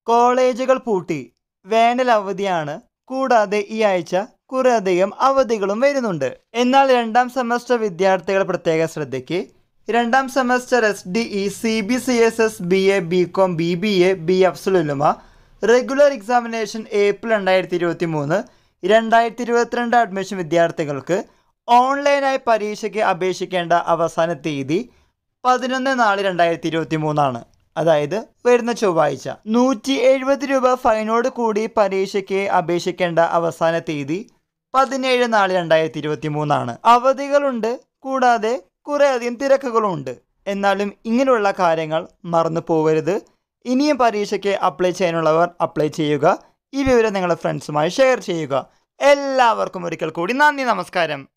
കോളേജുകൾ പൂട്ടി വേനൽ അവധിയാണ് കൂടാതെ ഈ ആഴ്ച കുറേയധികം അവധികളും വരുന്നുണ്ട് എന്നാൽ രണ്ടാം സെമസ്റ്റർ വിദ്യാർത്ഥികൾ പ്രത്യേക ശ്രദ്ധയ്ക്ക് രണ്ടാം semester S D E C B C S S B A B com B B A B അഫ്സുലുമ റെഗുലർ എക്സാമിനേഷൻ ഏപ്രിൽ രണ്ടായിരത്തി ഇരുപത്തി മൂന്ന് രണ്ടായിരത്തി ഇരുപത്തിരണ്ട് അഡ്മിഷൻ വിദ്യാർത്ഥികൾക്ക് ഓൺലൈനായി പരീക്ഷയ്ക്ക് അപേക്ഷിക്കേണ്ട അവസാന തീയതി പതിനൊന്ന് നാല് രണ്ടായിരത്തി ഇരുപത്തി മൂന്നാണ് അതായത് വരുന്ന ചൊവ്വാഴ്ച നൂറ്റി എഴുപത് രൂപ ഫൈനോട് കൂടി പരീക്ഷയ്ക്ക് അപേക്ഷിക്കേണ്ട അവസാന തീയതി പതിനേഴ് നാല് രണ്ടായിരത്തി ഇരുപത്തി മൂന്നാണ് അവധികളുണ്ട് കൂടാതെ കുറേയധികം തിരക്കുകളുണ്ട് എന്നാലും ഇങ്ങനെയുള്ള കാര്യങ്ങൾ മറന്നു പോകരുത് ഇനിയും പരീക്ഷയ്ക്ക് അപ്ലൈ ചെയ്യാനുള്ളവർ അപ്ലൈ ചെയ്യുക ഈ വിവരം നിങ്ങളുടെ ഫ്രണ്ട്സുമായി ഷെയർ ചെയ്യുക എല്ലാവർക്കും ഒരിക്കൽ കൂടി നന്ദി നമസ്കാരം